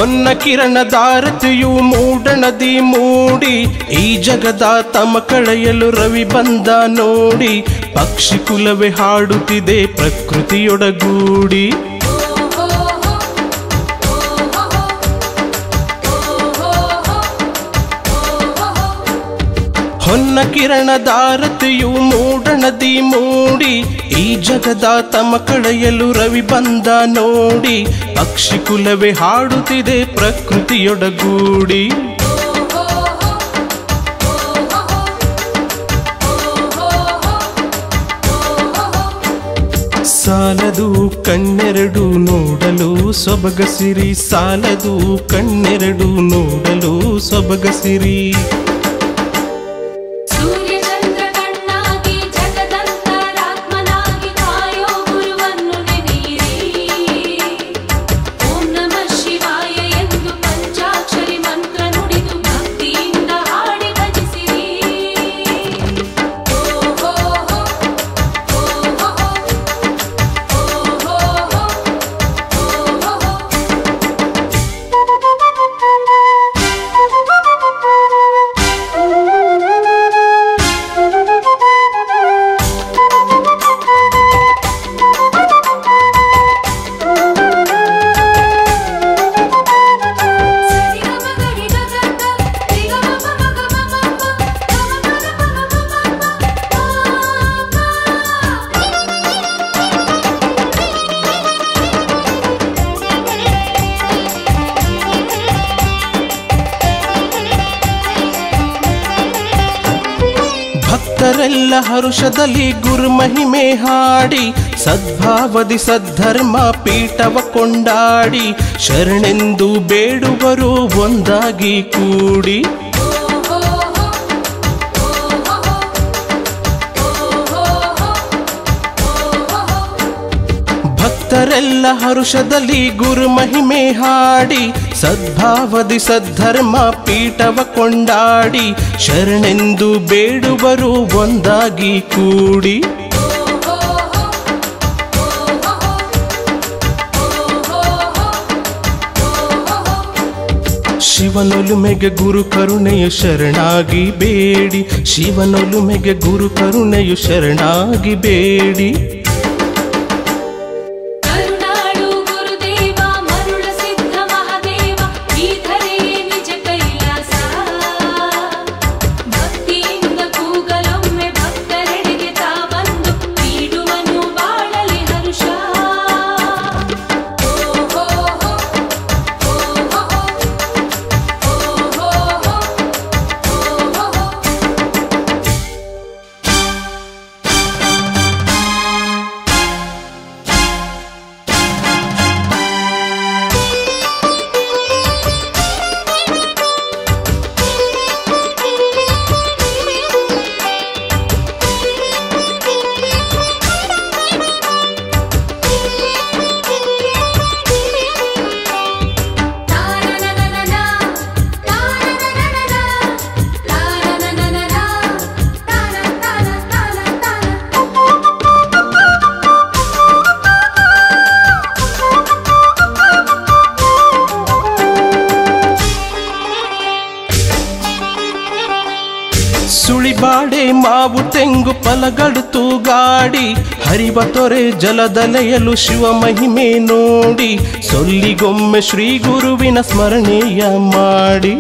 ಹೊನ್ನ ಕಿರಣದಾರತಿಯು ಮೂಡಣದಿ ಮೂಡಿ ಈ ಜಗದ ತಮ ಕಳೆಯಲು ರವಿ ಬಂದ ನೋಡಿ ಪಕ್ಷಿ ಕುಲವೇ ಹಾಡುತ್ತಿದೆ ಪ್ರಕೃತಿಯೊಡಗೂಡಿ ಹೊನ್ನ ಕಿರಣದಾರತಿಯು ಮೂಡಣದಿ ಮೂಡಿ ಈ ಜಗದ ತಮ ಕಳೆಯಲು ರವಿ ಬಂದ ನೋಡಿ ಪಕ್ಷಿ ಕುಲವೇ ಹಾಡುತ್ತಿದೆ ಪ್ರಕೃತಿಯೊಡಗೂಡಿ ಸಾಲದು ಕಣ್ಣೆರಡು ನೋಡಲು ಸೊಬಗಸಿರಿ ಸಾಲದು ಕಣ್ಣೆರಡು ನೋಡಲು ಸೊಬಗಸಿರಿ ಸೂರ್ಯ ಚಂದ್ರ ಕಣ್ಣಾಗಿ ಜಗದಂತರಾತ್ಮನಾಗಿ ಕಾಯೋ ಗುರುವನ್ನು ನೆನೆಯಿರಿ ಓಂ ನಮಃ ಶಿವಾಯ ಎಂದು ಪಂಚಾಕ್ಷರಿ ಮಂತ್ರ ನುಡಿದು ಭಕ್ತಿಯಿಂದ ಹಾಡಿ ಭಜಿಸಿರಿ ಓ ಹೋ ಹೋ ಓ ಹೋ ಹೋ ಓ ಹೋ ಹೋ ಓ ಹೋ ಹೋ ಭಕ್ತರೆಲ್ಲ ಹರುಷದಲ್ಲಿ ಗುರು ಮಹಿಮೆ ಹಾಡಿ ಸದ್ಭಾವದಿ ಸದ್ಧರ್ಮ ಪೀಠವ ಕೊಂಡಾಡಿ ಶರಣೆಂದು ಬೇಡುವರು ಒಂದಾಗಿ ಕೂಡಿ ಭಕ್ತರೆಲ್ಲ ಹರುಷದಲ್ಲಿ ಗುರು ಮಹಿಮೆ ಹಾಡಿ ಸದ್ಭಾವದಿ ಸದ್ಧರ್ಮ ಪೀಠವ ಕೊಂಡಾಡಿ ಶರಣೆಂದು ಬೇಡುವರು ಒಂದಾಗಿ ಕೂಡಿ ಶಿವನೊಲುಮೆಗೆ ಗುರು ಕರುಣೆಯು ಶರಣಾಗಿ ಬೇಡಿ ಶಿವನೊಲುಮೆಗೆ ಗುರು ಕರುಣೆಯು ಶರಣಾಗಿ ಬೇಡಿ ಕರುಣಾಳು ಗುರುದೇವ ಮರುಳ ಸಿದ್ಧ ಮಹಾದೇವ ಈ ಧರೆಯೇ ನಿಜ ಕೈಲಾಸ ಭಕ್ತಿಯಿಂದ ಕೂಗಲೊಮ್ಮೆ ಭಕ್ತರೆಡೆಗೆ ತಾ ಬಂದು ನೀಡುವನು ಬಾಳಲಿ ಹರುಷ ಓ ಹೋ ಹೋ ಓ ಹೋ ಹೋ ಓ ಹೋ ಹೋ ಓ ಹೋ ಹೋ ಸುಳಿಬಾಡೆ ಮಾವು ತೆಂಗು ಫಲಗಳು ತೂಗಾಡಿ ಹರಿವ ತೊರೆ ಜಲದಲೆಯಲು ಶಿವ ಮಹಿಮೆ ನೋಡಿ ಸೊಲ್ಲಿಗೊಮ್ಮೆ ಶ್ರೀ ಗುರುವಿನ ಸ್ಮರಣೆಯ ಮಾಡಿ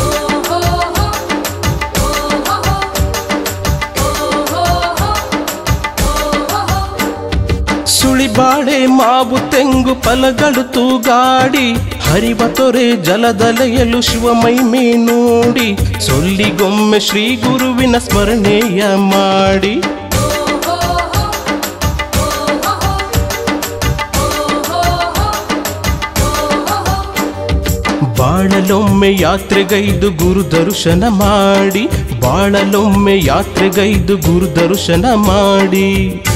ಸುಳಿಬಾಳೆ ಮಾವು ತೆಂಗು ಫಲಗಳು ತೂಗಾಡಿ ಹರಿವ ತೊರೆ ಜಲದಲೆಯಲು ಶಿವ ಮಹಿಮೆ ನೋಡಿ ಸೊಲ್ಲಿಗೊಮ್ಮೆ ಶ್ರೀ ಗುರುವಿನ ಸ್ಮರಣೆಯ ಮಾಡಿ ಬಾಳಲೊಮ್ಮೆ ಯಾತ್ರೆಗೈದು ಗುರು ದರ್ಶನ ಮಾಡಿ ಬಾಳಲೊಮ್ಮೆ ಯಾತ್ರೆಗೈದು ಗುರು ದರ್ಶನ ಮಾಡಿ